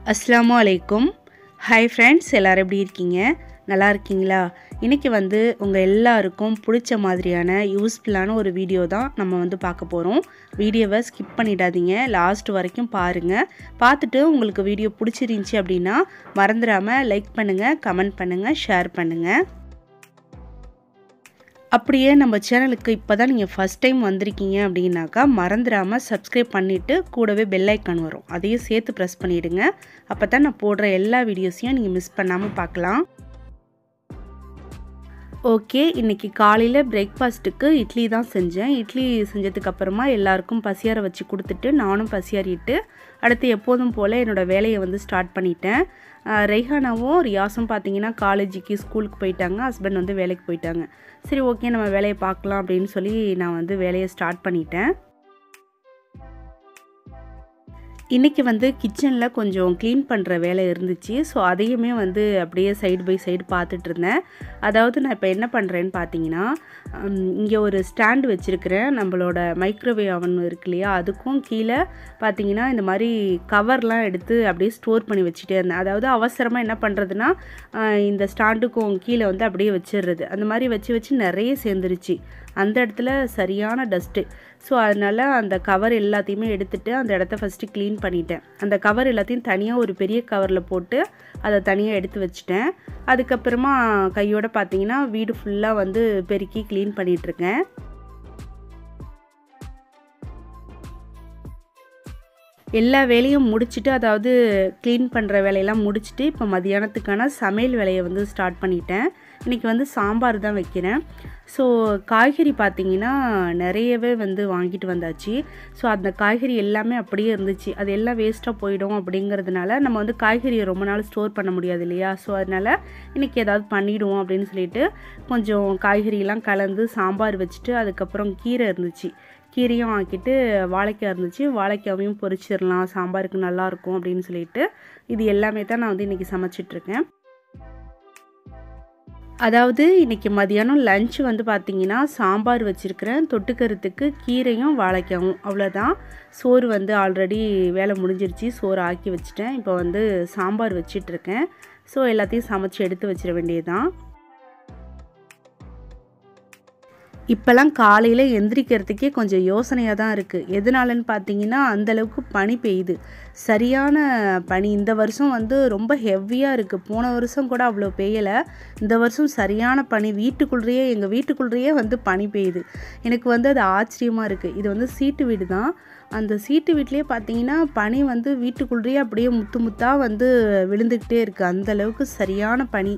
அஸ்ஸலாமு அலைக்கும் hi friends எல்லோரும் எப்படி இருக்கீங்க நல்லா இருக்கீங்களா இன்றைக்கி வந்து உங்கள் எல்லாருக்கும் பிடிச்ச மாதிரியான யூஸ்ஃபுல்லான ஒரு வீடியோ தான் நம்ம வந்து பார்க்க போகிறோம் வீடியோவை ஸ்கிப் பண்ணிடாதீங்க லாஸ்ட் வரைக்கும் பாருங்கள் பார்த்துட்டு உங்களுக்கு வீடியோ பிடிச்சிருந்துச்சி அப்படின்னா மறந்துடாமல் லைக் பண்ணுங்கள் கமெண்ட் பண்ணுங்கள் ஷேர் பண்ணுங்கள் அப்படியே நம்ம சேனலுக்கு இப்போ தான் நீங்கள் ஃபஸ்ட் டைம் வந்திருக்கீங்க அப்படின்னாக்கா மறந்துடாமல் சப்ஸ்கிரைப் பண்ணிவிட்டு கூடவே பெல் ஐக்கான் வரும் அதையும் சேர்த்து ப்ரெஸ் பண்ணிவிடுங்க அப்போ தான் நான் போடுற எல்லா வீடியோஸையும் நீங்கள் மிஸ் பண்ணாமல் பார்க்கலாம் ஓகே இன்றைக்கி காலையில் பிரேக்ஃபாஸ்ட்டுக்கு இட்லி தான் செஞ்சேன் இட்லி செஞ்சதுக்கு அப்புறமா எல்லாருக்கும் பசியார வச்சு கொடுத்துட்டு நானும் பசியாறிட்டு அடுத்து எப்போதும் போல் என்னோடய வேலையை வந்து ஸ்டார்ட் பண்ணிட்டேன் ரெய்ஹானாவும் ரியாஸும் பார்த்தீங்கன்னா காலேஜுக்கு ஸ்கூலுக்கு போயிட்டாங்க ஹஸ்பண்ட் வந்து வேலைக்கு போயிட்டாங்க சரி ஓகே நம்ம வேலையை பார்க்கலாம் அப்படின்னு சொல்லி நான் வந்து வேலையை ஸ்டார்ட் பண்ணிட்டேன் இன்றைக்கி வந்து கிச்சனில் கொஞ்சம் க்ளீன் பண்ணுற வேலை இருந்துச்சு ஸோ அதையுமே வந்து அப்படியே சைடு பை சைடு பார்த்துட்டு இருந்தேன் அதாவது நான் இப்போ என்ன பண்ணுறேன்னு பார்த்தீங்கன்னா இங்கே ஒரு ஸ்டாண்டு வச்சுருக்கிறேன் நம்மளோட மைக்ரோவேவ் அவன் இருக்கு இல்லையா அதுக்கும் கீழே பார்த்தீங்கன்னா இந்த மாதிரி கவர்லாம் எடுத்து அப்படியே ஸ்டோர் பண்ணி வச்சுட்டே இருந்தேன் அதாவது அவசரமாக என்ன பண்ணுறதுன்னா இந்த ஸ்டாண்டுக்கும் கீழே வந்து அப்படியே வச்சிடுறது அந்த மாதிரி வச்சு வச்சு நிறைய சேர்ந்துருச்சு அந்த இடத்துல சரியான டஸ்ட்டு ஸோ அதனால் அந்த கவர் எல்லாத்தையுமே எடுத்துகிட்டு அந்த இடத்த ஃபஸ்ட்டு க்ளீன் பண்ணிட்டேன் அந்த கவர் எல்லாத்தையும் தனியாக ஒரு பெரிய கவரில் போட்டு அதை தனியாக எடுத்து வச்சுட்டேன் அதுக்கப்புறமா கையோட பார்த்தீங்கன்னா வீடு ஃபுல்லாக வந்து பெருக்கி க்ளீன் பண்ணிகிட்ருக்கேன் எல்லா வேலையும் முடிச்சுட்டு அதாவது க்ளீன் பண்ணுற வேலையெல்லாம் முடிச்சுட்டு இப்போ மதியானத்துக்கான சமையல் வேலையை வந்து ஸ்டார்ட் பண்ணிட்டேன் இன்றைக்கி வந்து சாம்பார் தான் வைக்கிறேன் ஸோ காய்கறி பார்த்திங்கன்னா நிறையவே வந்து வாங்கிட்டு வந்தாச்சு ஸோ அந்த காய்கறி எல்லாமே அப்படியே இருந்துச்சு அது எல்லாம் வேஸ்ட்டாக போயிடும் அப்படிங்கிறதுனால நம்ம வந்து காய்கறியை ரொம்ப நாள் ஸ்டோர் பண்ண முடியாது இல்லையா ஸோ அதனால் இன்றைக்கி ஏதாவது பண்ணிவிடுவோம் அப்படின்னு சொல்லிட்டு கொஞ்சம் காய்கறியெல்லாம் கலந்து சாம்பார் வச்சுட்டு அதுக்கப்புறம் கீரை இருந்துச்சு கீரையும் ஆக்கிட்டு வாழைக்காய் இருந்துச்சு வாழைக்காவையும் பொரிச்சிடலாம் சாம்பாருக்கு நல்லாயிருக்கும் அப்படின்னு சொல்லிட்டு இது எல்லாமே தான் நான் வந்து இன்றைக்கி சமைச்சிட்ருக்கேன் அதாவது இன்றைக்கி மதியானம் லஞ்ச் வந்து பார்த்திங்கன்னா சாம்பார் வச்சுருக்கிறேன் தொட்டுக்கறதுக்கு கீரையும் வாழைக்காவும் அவ்வளோதான் சோறு வந்து ஆல்ரெடி வேலை முடிஞ்சிருச்சு சோறு ஆக்கி வச்சுட்டேன் இப்போ வந்து சாம்பார் வச்சிட்ருக்கேன் ஸோ எல்லாத்தையும் சமைச்சு எடுத்து வச்சிட வேண்டியதுதான் இப்போல்லாம் காலையில் எந்திரிக்கிறதுக்கே கொஞ்சம் யோசனையாக தான் இருக்குது எதனாலன்னு பார்த்தீங்கன்னா அந்தளவுக்கு பனி பெய்யுது சரியான பனி இந்த வருஷம் வந்து ரொம்ப ஹெவியாக இருக்குது போன வருஷம் கூட அவ்வளோ பெய்யலை இந்த வருஷம் சரியான பனி வீட்டுக்குள்ளேயே எங்கள் வீட்டுக்குள்ளேயே வந்து பனி பெய்யுது எனக்கு வந்து அது ஆச்சரியமாக இருக்குது இது வந்து சீட்டு வீடு தான் அந்த சீட்டு வீட்லேயே பார்த்தீங்கன்னா பனி வந்து வீட்டுக்குள்ளேயே அப்படியே முத்து முத்தாக வந்து விழுந்துக்கிட்டே இருக்குது அந்தளவுக்கு சரியான பனி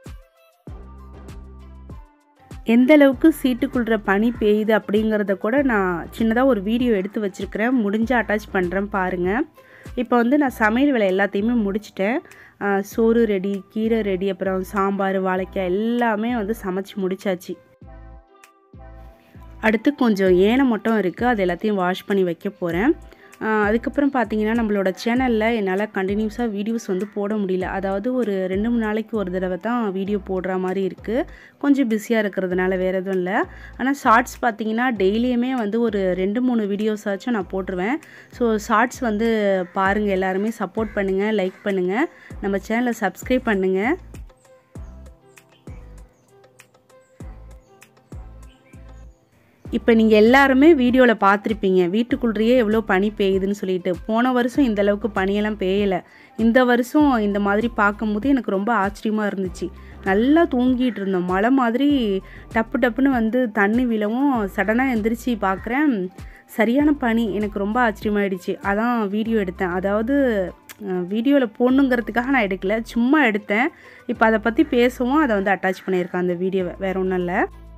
எந்த அளவுக்கு சீட்டுக்குள்ற பனி பெய்யுது அப்படிங்கிறத கூட நான் சின்னதாக ஒரு வீடியோ எடுத்து வச்சுருக்கிறேன் முடிஞ்சால் அட்டாச் பண்ணுறேன் பாருங்கள் இப்போ வந்து நான் சமையல் வேலை எல்லாத்தையுமே முடிச்சிட்டேன் சோறு ரெடி கீரை ரெடி அப்புறம் சாம்பார் வாழைக்காய் எல்லாமே வந்து சமைச்சு முடிச்சாச்சு அடுத்து கொஞ்சம் ஏனை மட்டும் இருக்குது அது எல்லாத்தையும் வாஷ் பண்ணி வைக்க போகிறேன் அதுக்கப்புறம் பார்த்தீங்கன்னா நம்மளோட சேனலில் என்னால் கண்டினியூஸாக வீடியோஸ் வந்து போட முடியல அதாவது ஒரு ரெண்டு மூணு நாளைக்கு ஒரு தடவை தான் வீடியோ போடுற மாதிரி இருக்குது கொஞ்சம் பிஸியாக இருக்கிறதுனால வேறு எதுவும் இல்லை ஆனால் ஷார்ட்ஸ் பார்த்தீங்கன்னா டெய்லியுமே வந்து ஒரு ரெண்டு மூணு வீடியோஸாச்சும் நான் போட்டுருவேன் ஸோ ஷார்ட்ஸ் வந்து பாருங்கள் எல்லாருமே சப்போர்ட் பண்ணுங்கள் லைக் பண்ணுங்கள் நம்ம சேனலை சப்ஸ்கிரைப் பண்ணுங்கள் இப்போ நீங்கள் எல்லாருமே வீடியோவில் பார்த்துருப்பீங்க வீட்டுக்குள்ளேயே எவ்வளோ பனி பெய்யுதுன்னு சொல்லிட்டு போன வருஷம் இந்த அளவுக்கு பனியெல்லாம் பெய்யலை இந்த வருஷம் இந்த மாதிரி பார்க்கும்போது எனக்கு ரொம்ப ஆச்சரியமாக இருந்துச்சு நல்லா தூங்கிட்டு இருந்தோம் மழை மாதிரி டப்பு டப்புன்னு வந்து தண்ணி விழவும் சடனாக எந்திரிச்சு பார்க்குறேன் சரியான பனி எனக்கு ரொம்ப ஆச்சரியமாயிடுச்சு அதான் வீடியோ எடுத்தேன் அதாவது வீடியோவில் போடணுங்கிறதுக்காக நான் எடுக்கல சும்மா எடுத்தேன் இப்போ அதை பற்றி பேசவும் அதை வந்து அட்டாச் பண்ணியிருக்கேன் அந்த வீடியோவை வேறு ஒன்றும் இல்லை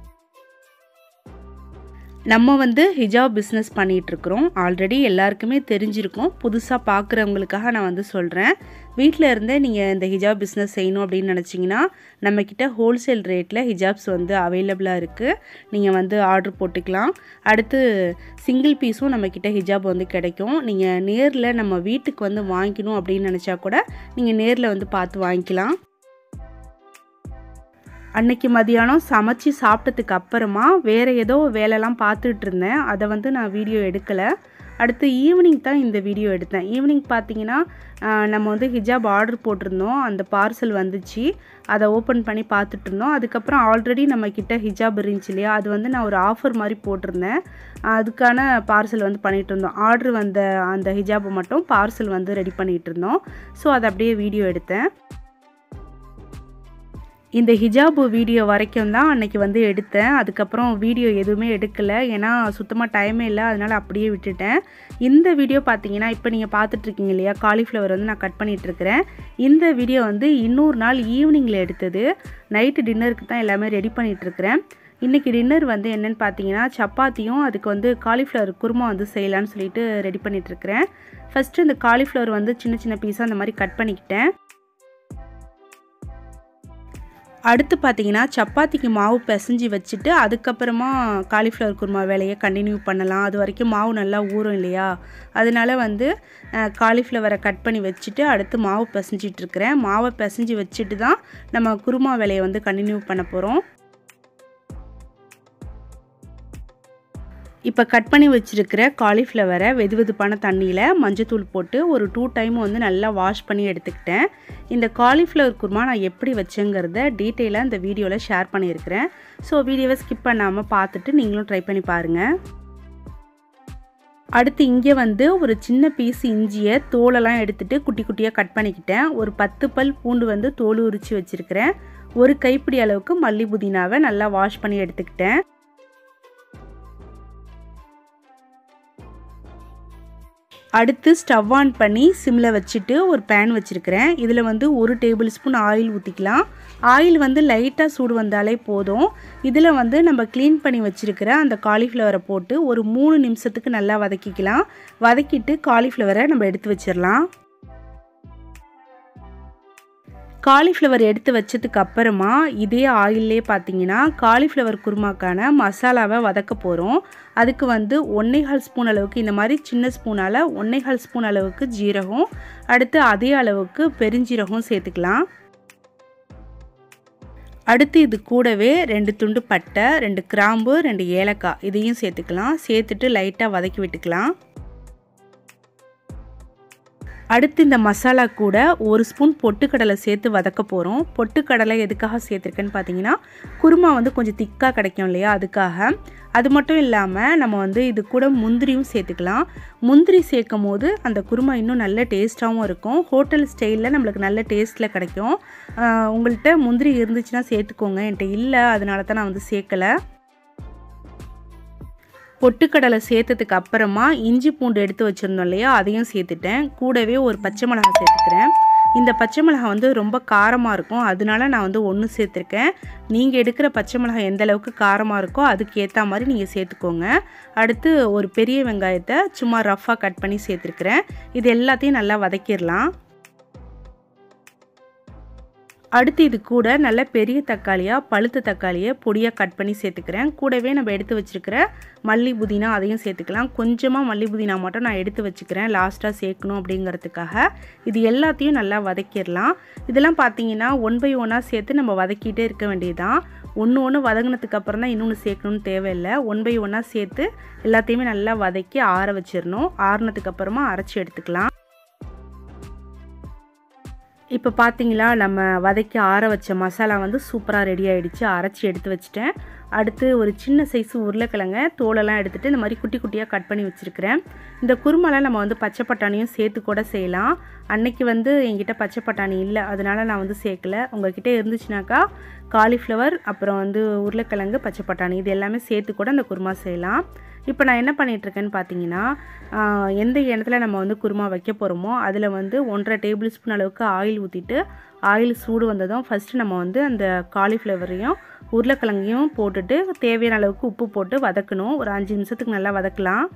நம்ம வந்து ஹிஜாப் பிஸ்னஸ் பண்ணிகிட்ருக்குறோம் ஆல்ரெடி எல்லாருக்குமே தெரிஞ்சிருக்கும் புதுசாக பார்க்குறவங்களுக்காக நான் வந்து சொல்கிறேன் வீட்டில் இருந்தே நீங்கள் இந்த ஹிஜாப் பிஸ்னஸ் செய்யணும் அப்படின்னு நினச்சிங்கன்னா நம்மக்கிட்ட ஹோல்சேல் ரேட்டில் ஹிஜாப்ஸ் வந்து அவைலபிளாக இருக்குது நீங்கள் வந்து ஆர்டர் போட்டுக்கலாம் அடுத்து சிங்கிள் பீஸும் நம்மக்கிட்ட ஹிஜாப் வந்து கிடைக்கும் நீங்கள் நேரில் நம்ம வீட்டுக்கு வந்து வாங்கிக்கணும் அப்படின்னு நினச்சா கூட நீங்கள் நேரில் வந்து பார்த்து வாங்கிக்கலாம் அன்னைக்கு மதியானம் சமைச்சு சாப்பிட்டதுக்கு அப்புறமா வேறு ஏதோ வேலைலாம் பார்த்துட்டு இருந்தேன் அதை வந்து நான் வீடியோ எடுக்கலை அடுத்து ஈவினிங் தான் இந்த வீடியோ எடுத்தேன் ஈவினிங் பார்த்தீங்கன்னா நம்ம வந்து ஹிஜாப் ஆர்டர் போட்டிருந்தோம் அந்த பார்சல் வந்துச்சு அதை ஓப்பன் பண்ணி பார்த்துட்டு இருந்தோம் அதுக்கப்புறம் ஆல்ரெடி நம்ம கிட்ட ஹிஜாப் இருந்துச்சு இல்லையா அது வந்து நான் ஒரு ஆஃபர் மாதிரி போட்டிருந்தேன் அதுக்கான பார்சல் வந்து பண்ணிகிட்டு இருந்தோம் ஆர்டர் வந்த அந்த ஹிஜாபை மட்டும் பார்சல் வந்து ரெடி பண்ணிகிட்டு இருந்தோம் ஸோ அதை அப்படியே வீடியோ எடுத்தேன் இந்த ஹிஜாபு வீடியோ வரைக்கும் தான் அன்றைக்கி வந்து எடுத்தேன் அதுக்கப்புறம் வீடியோ எதுவுமே எடுக்கலை ஏன்னா சுத்தமாக டைமே இல்லை அதனால் அப்படியே விட்டுட்டேன் இந்த வீடியோ பார்த்தீங்கன்னா இப்போ நீங்கள் பார்த்துட்ருக்கீங்க இல்லையா காலிஃப்ளவர் வந்து நான் கட் பண்ணிகிட்ருக்கிறேன் இந்த வீடியோ வந்து இன்னொரு நாள் ஈவினிங்கில் எடுத்தது நைட்டு டின்னருக்கு தான் எல்லாமே ரெடி பண்ணிகிட்ருக்கிறேன் இன்றைக்கி டின்னர் வந்து என்னென்னு பார்த்தீங்கன்னா சப்பாத்தியும் அதுக்கு வந்து காலிஃப்ளவர் குருமா வந்து செய்யலான்னு சொல்லிட்டு ரெடி பண்ணிகிட்ருக்கிறேன் ஃபஸ்ட்டு இந்த காலிஃப்ளவர் வந்து சின்ன சின்ன பீஸாக அந்த மாதிரி கட் பண்ணிக்கிட்டேன் அடுத்து பார்த்தீங்கன்னா சப்பாத்திக்கு மாவு பிசைஞ்சு வச்சுட்டு அதுக்கப்புறமா காலிஃப்ளவர் குருமா வேலையை கண்டினியூ பண்ணலாம் அது வரைக்கும் மாவு நல்லா ஊறும் இல்லையா அதனால வந்து காலிஃப்ளவரை கட் பண்ணி வச்சுட்டு அடுத்து மாவு பிசைஞ்சிட்ருக்கிறேன் மாவை பிசைஞ்சு வச்சுட்டு தான் நம்ம குருமா வேலையை வந்து கண்டினியூ பண்ண போகிறோம் இப்போ கட் பண்ணி வச்சுருக்கிற காலிஃப்ளவரை வெது வெதுப்பான தண்ணியில் மஞ்சத்தூள் போட்டு ஒரு டூ டைம் வந்து நல்லா வாஷ் பண்ணி எடுத்துக்கிட்டேன் இந்த காலிஃப்ளவர் குருமா நான் எப்படி வச்சேங்கிறத டீட்டெயிலாக இந்த வீடியோவில் ஷேர் பண்ணியிருக்கிறேன் ஸோ வீடியோவை ஸ்கிப் பண்ணாமல் பார்த்துட்டு நீங்களும் ட்ரை பண்ணி பாருங்கள் அடுத்து இங்கே வந்து ஒரு சின்ன பீஸ் இஞ்சியை தோலெல்லாம் எடுத்துகிட்டு குட்டி குட்டியாக கட் பண்ணிக்கிட்டேன் ஒரு பத்து பல் பூண்டு வந்து தோல் உரித்து வச்சுருக்கிறேன் ஒரு கைப்பிடி அளவுக்கு மல்லி புதினாவை நல்லா வாஷ் பண்ணி எடுத்துக்கிட்டேன் அடுத்து ஸ்டவ் ஆன் பண்ணி சிம்மில் வச்சுட்டு ஒரு பேன் வச்சுருக்கிறேன் இதில் வந்து ஒரு டேபிள் ஸ்பூன் ஆயில் ஊற்றிக்கலாம் ஆயில் வந்து லைட்டாக சூடு வந்தாலே போதும் இதில் வந்து நம்ம க்ளீன் பண்ணி வச்சுருக்கிற அந்த காலிஃப்ளவரை போட்டு ஒரு மூணு நிமிஷத்துக்கு நல்லா வதக்கிக்கலாம் வதக்கிட்டு காலிஃப்ளவரை நம்ம எடுத்து வச்சிடலாம் காலிஃப்ளவர் எடுத்து வச்சதுக்கு அப்புறமா இதே ஆயிலே பார்த்தீங்கன்னா காலிஃப்ளவர் குருமாக்கான மசாலாவை வதக்க போகிறோம் அதுக்கு வந்து ஒன்னேகால் ஸ்பூன் அளவுக்கு இந்த மாதிரி சின்ன ஸ்பூனால் ஒன்னேகால் ஸ்பூன் அளவுக்கு ஜீரகம் அடுத்து அதே அளவுக்கு பெருஞ்சீரகம் சேர்த்துக்கலாம் அடுத்து இது கூடவே ரெண்டு துண்டு பட்டை ரெண்டு கிராம்பு ரெண்டு ஏலக்காய் இதையும் சேர்த்துக்கலாம் சேர்த்துட்டு லைட்டாக வதக்கி விட்டுக்கலாம் அடுத்து இந்த மசாலா கூட ஒரு ஸ்பூன் பொட்டுக்கடலை சேர்த்து வதக்க போகிறோம் பொட்டுக்கடலை எதுக்காக சேர்த்துருக்கேன்னு பார்த்தீங்கன்னா குருமா வந்து கொஞ்சம் திக்காக கிடைக்கும் இல்லையா அதுக்காக அது மட்டும் இல்லாமல் நம்ம வந்து இது கூட முந்திரியும் சேர்த்துக்கலாம் முந்திரி சேர்க்கும் போது அந்த குருமா இன்னும் நல்ல டேஸ்ட்டாகவும் இருக்கும் ஹோட்டல் ஸ்டைலில் நம்மளுக்கு நல்ல டேஸ்ட்டில் கிடைக்கும் உங்கள்கிட்ட முந்திரி இருந்துச்சுன்னா சேர்த்துக்கோங்க என்கிட்ட இல்லை அதனால தான் நான் வந்து சேர்க்கலை பொட்டுக்கடலை சேர்த்ததுக்கு அப்புறமா இஞ்சி பூண்டு எடுத்து வச்சுருந்தோம் இல்லையா அதையும் சேர்த்துட்டேன் கூடவே ஒரு பச்சை மிளகாய் சேர்த்துக்கிறேன் இந்த பச்சை மிளகாய் வந்து ரொம்ப காரமாக இருக்கும் அதனால நான் வந்து ஒன்று சேர்த்துருக்கேன் நீங்கள் எடுக்கிற பச்சை மிளகாய் எந்த அளவுக்கு காரமாக இருக்கோ அதுக்கு ஏற்ற மாதிரி நீங்கள் சேர்த்துக்கோங்க அடுத்து ஒரு பெரிய வெங்காயத்தை சும்மா ரஃப்பாக கட் பண்ணி சேர்த்துருக்குறேன் இது எல்லாத்தையும் நல்லா வதக்கிடலாம் அடுத்து இது கூட நல்ல பெரிய தக்காளியாக பழுத்த தக்காளியை பொடியாக கட் பண்ணி சேர்த்துக்கிறேன் கூடவே நம்ம எடுத்து வச்சுருக்கிற மல்லி புதினா அதையும் சேர்த்துக்கலாம் கொஞ்சமாக மல்லி புதினா மட்டும் நான் எடுத்து வச்சுக்கிறேன் லாஸ்ட்டாக சேர்க்கணும் அப்படிங்கிறதுக்காக இது எல்லாத்தையும் நல்லா வதக்கிடலாம் இதெல்லாம் பார்த்தீங்கன்னா ஒன் பை ஒன்னாக சேர்த்து நம்ம வதக்கிட்டே இருக்க வேண்டியதுதான் ஒன்று ஒன்று வதங்கினதுக்கு அப்புறம் தான் இன்னொன்று சேர்க்கணும்னு தேவையில்லை ஒன் பை ஒன்னாக சேர்த்து எல்லாத்தையுமே நல்லா வதக்கி ஆற வச்சிடணும் ஆறுனதுக்கு அப்புறமா அரைச்சி எடுத்துக்கலாம் இப்போ பார்த்தீங்களா நம்ம வதக்கி ஆற வச்ச மசாலா வந்து சூப்பராக ரெடி ஆகிடுச்சு அரைச்சி எடுத்து வச்சுட்டேன் அடுத்து ஒரு சின்ன சைஸு உருளைக்கிழங்க தோலெல்லாம் எடுத்துகிட்டு இந்த மாதிரி குட்டி குட்டியாக கட் பண்ணி வச்சுருக்கிறேன் இந்த குருமாலாம் நம்ம வந்து பச்சை பட்டாணியும் சேர்த்து கூட செய்யலாம் அன்னைக்கு வந்து என்கிட்ட பச்சை பட்டாணி இல்லை அதனால் நான் வந்து சேர்க்கல உங்கள்கிட்ட இருந்துச்சுனாக்கா காலிஃப்ளவர் அப்புறம் வந்து உருளைக்கிழங்கு பச்சை பட்டாணி இது எல்லாமே சேர்த்து கூட அந்த குருமா செய்யலாம் இப்போ நான் என்ன பண்ணிகிட்ருக்கேன்னு பார்த்தீங்கன்னா எந்த இடத்துல நம்ம வந்து குருமா வைக்க போகிறோமோ அதில் வந்து ஒன்றரை டேபிள் ஸ்பூன் அளவுக்கு ஆயில் ஊற்றிட்டு ஆயில் சூடு வந்ததும் ஃபஸ்ட்டு நம்ம வந்து அந்த காலிஃப்ளவரையும் உருளைக்கிழங்கையும் போட்டுட்டு தேவையான அளவுக்கு உப்பு போட்டு வதக்கணும் ஒரு அஞ்சு நிமிஷத்துக்கு நல்லா வதக்கலாம்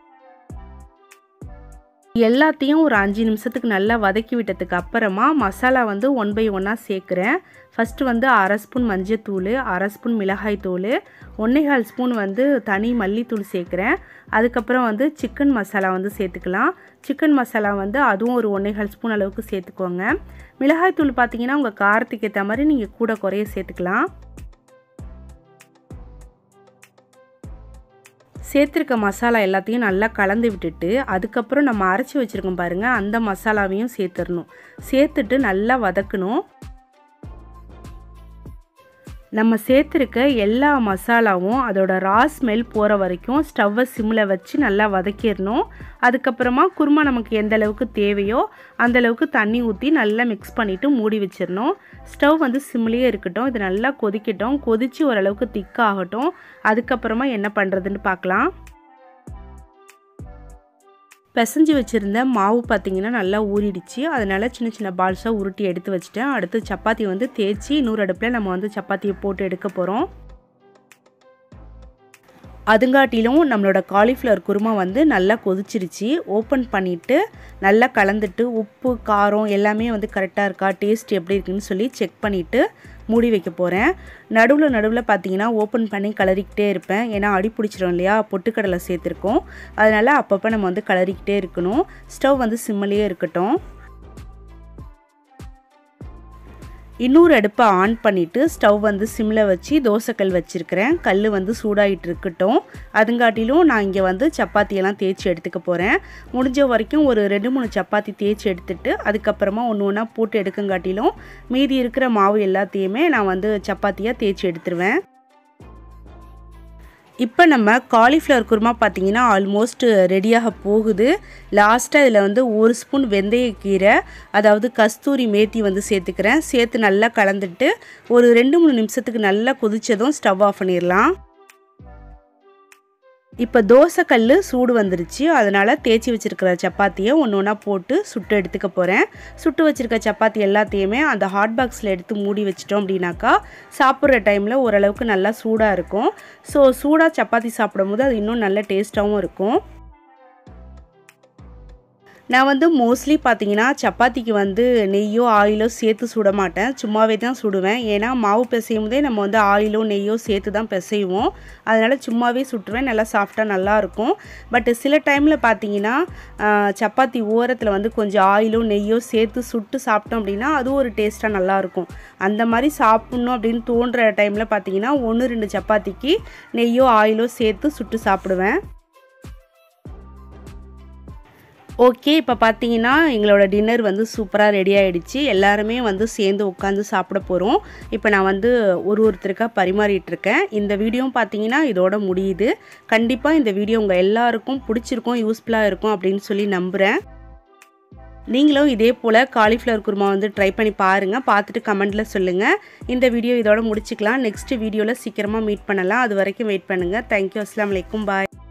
எல்லாத்தையும் ஒரு அஞ்சு நிமிஷத்துக்கு நல்லா வதக்கி விட்டதுக்கு அப்புறமா மசாலா வந்து ஒன் பை ஒன்னாக சேர்க்குறேன் ஃபஸ்ட்டு வந்து அரை ஸ்பூன் மஞ்சத்தூள் அரை ஸ்பூன் மிளகாய் தூள் ஒன்றேகால் ஸ்பூன் வந்து தனி மல்லித்தூள் சேர்க்குறேன் அதுக்கப்புறம் வந்து சிக்கன் மசாலா வந்து சேர்த்துக்கலாம் சிக்கன் மசாலா வந்து அதுவும் ஒரு ஒன்றேகால் ஸ்பூன் அளவுக்கு சேர்த்துக்கோங்க மிளகாய் தூள் பார்த்தீங்கன்னா உங்கள் காரத்துக்கு ஏற்ற மாதிரி நீங்கள் கூட குறைய சேர்த்துக்கலாம் சேர்த்துருக்க மசாலா எல்லாத்தையும் நல்லா கலந்து விட்டுட்டு அதுக்கப்புறம் நம்ம அரைச்சி வச்சுருக்கோம் பாருங்கள் அந்த மசாலாவையும் சேர்த்துடணும் சேர்த்துட்டு நல்லா வதக்கணும் நம்ம சேர்த்துருக்க எல்லா மசாலாவும் அதோட ரா ஸ்மெல் போகிற வரைக்கும் ஸ்டவ்வை சிம்மில் வச்சு நல்லா வதக்கிடணும் அதுக்கப்புறமா குருமா நமக்கு எந்த அளவுக்கு தேவையோ அந்த அளவுக்கு தண்ணி ஊற்றி நல்லா மிக்ஸ் பண்ணிவிட்டு மூடி வச்சிடணும் ஸ்டவ் வந்து சிம்லேயே இருக்கட்டும் இது நல்லா கொதிக்கட்டும் கொதித்து ஓரளவுக்கு திக்காகட்டும் அதுக்கப்புறமா என்ன பண்ணுறதுன்னு பார்க்கலாம் பிசைஞ்சு வச்சுருந்த மாவு பார்த்திங்கன்னா நல்லா ஊறிடுச்சு அதனால் சின்ன சின்ன பால்ஸாக உருட்டி எடுத்து வச்சுட்டேன் அடுத்து சப்பாத்தி வந்து தேய்ச்சி இன்னொரு அடுப்பில் நம்ம வந்து சப்பாத்தியை போட்டு எடுக்க போகிறோம் அதுங்காட்டிலும் நம்மளோட காலிஃப்ளவர் குருமா வந்து நல்லா கொதிச்சிருச்சு ஓப்பன் பண்ணிவிட்டு நல்லா கலந்துட்டு உப்பு காரம் எல்லாமே வந்து கரெக்டாக இருக்கா டேஸ்ட் எப்படி இருக்குன்னு சொல்லி செக் பண்ணிவிட்டு மூடி வைக்க போகிறேன் நடுவில் நடுவில் பார்த்தீங்கன்னா ஓப்பன் பண்ணி கலரிக்கிட்டே இருப்பேன் ஏன்னா அடி பிடிச்சிரும் இல்லையா பொட்டுக்கடலை சேர்த்துருக்கோம் அதனால் அப்பப்போ நம்ம வந்து கலரிக்கிட்டே இருக்கணும் ஸ்டவ் வந்து சிம்மிலேயே இருக்கட்டும் இன்னொரு அடுப்பை ஆன் பண்ணிவிட்டு ஸ்டவ் வந்து சிம்மில் வச்சு தோசைக்கல் வச்சுருக்கிறேன் கல் வந்து சூடாகிட்டு இருக்கட்டும் அதுங்காட்டிலும் நான் இங்கே வந்து சப்பாத்தியெல்லாம் தேய்ச்சி எடுத்துக்க போகிறேன் முடிஞ்ச வரைக்கும் ஒரு ரெண்டு மூணு சப்பாத்தி தேய்ச்சி எடுத்துட்டு அதுக்கப்புறமா ஒன்று ஒன்றா போட்டு எடுக்கங்காட்டிலும் மீதி இருக்கிற மாவு எல்லாத்தையுமே நான் வந்து சப்பாத்தியாக தேய்ச்சி எடுத்துருவேன் இப்போ நம்ம காலிஃப்ளவர் குருமா பார்த்தீங்கன்னா ஆல்மோஸ்ட் ரெடியாக போகுது லாஸ்ட்டாக இதில் வந்து ஒரு ஸ்பூன் வெந்தயக்கீரை அதாவது கஸ்தூரி மேத்தி வந்து சேர்த்துக்கிறேன் சேர்த்து நல்லா கலந்துட்டு ஒரு ரெண்டு மூணு நிமிஷத்துக்கு நல்லா கொதிச்சதும் ஸ்டவ் ஆஃப் பண்ணிடலாம் இப்போ தோசை கல் சூடு வந்துருச்சு அதனால் தேய்ச்சி வச்சுருக்கிற சப்பாத்தியை ஒன்று ஒன்றா போட்டு சுட்டு எடுத்துக்க போகிறேன் சுட்டு வச்சுருக்க சப்பாத்தி எல்லாத்தையுமே அந்த ஹாட் பாக்ஸில் எடுத்து மூடி வச்சிட்டோம் அப்படின்னாக்கா சாப்பிட்ற டைமில் ஓரளவுக்கு நல்லா சூடாக இருக்கும் ஸோ சூடாக சப்பாத்தி சாப்பிடும்போது அது இன்னும் நல்ல டேஸ்ட்டாகவும் இருக்கும் நான் வந்து மோஸ்ட்லி பார்த்தீங்கன்னா சப்பாத்திக்கு வந்து நெய்யோ ஆயிலோ சேர்த்து சுட மாட்டேன் சும்மாவே தான் சுடுவேன் ஏன்னா மாவு பிசையும் போதே நம்ம வந்து ஆயிலோ நெய்யோ சேர்த்து தான் பிசைவோம் அதனால் சும்மாவே சுட்டுருவேன் நல்லா சாஃப்டாக நல்லாயிருக்கும் பட் சில டைமில் பார்த்தீங்கன்னா சப்பாத்தி ஓரத்தில் வந்து கொஞ்சம் ஆயிலோ நெய்யோ சேர்த்து சுட்டு சாப்பிட்டோம் அப்படின்னா அதுவும் ஒரு டேஸ்ட்டாக நல்லாயிருக்கும் அந்த மாதிரி சாப்பிட்ணும் அப்படின்னு தோன்ற டைமில் பார்த்தீங்கன்னா ஒன்று ரெண்டு சப்பாத்திக்கு நெய்யோ ஆயிலோ சேர்த்து சுட்டு சாப்பிடுவேன் ஓகே இப்போ பார்த்தீங்கன்னா எங்களோட டின்னர் வந்து சூப்பராக ரெடி ஆகிடுச்சு எல்லாருமே வந்து சேர்ந்து உட்காந்து சாப்பிட போகிறோம் இப்போ நான் வந்து ஒரு ஒருத்தருக்காக பரிமாறிட்டுருக்கேன் இந்த வீடியோவும் பார்த்தீங்கன்னா இதோட முடியுது கண்டிப்பாக இந்த வீடியோ உங்கள் எல்லாருக்கும் பிடிச்சிருக்கும் யூஸ்ஃபுல்லாக இருக்கும் அப்படின்னு சொல்லி நம்புகிறேன் நீங்களும் இதே போல் காலிஃப்ளவர் குருமா வந்து ட்ரை பண்ணி பாருங்கள் பார்த்துட்டு கமெண்ட்டில் சொல்லுங்கள் இந்த வீடியோ இதோட முடிச்சுக்கலாம் நெக்ஸ்ட் வீடியோவில் சீக்கிரமாக மீட் பண்ணலாம் அது வரைக்கும் வெயிட் பண்ணுங்கள் தேங்க்யூ அஸ்லாம் வலைக்கும் பாய்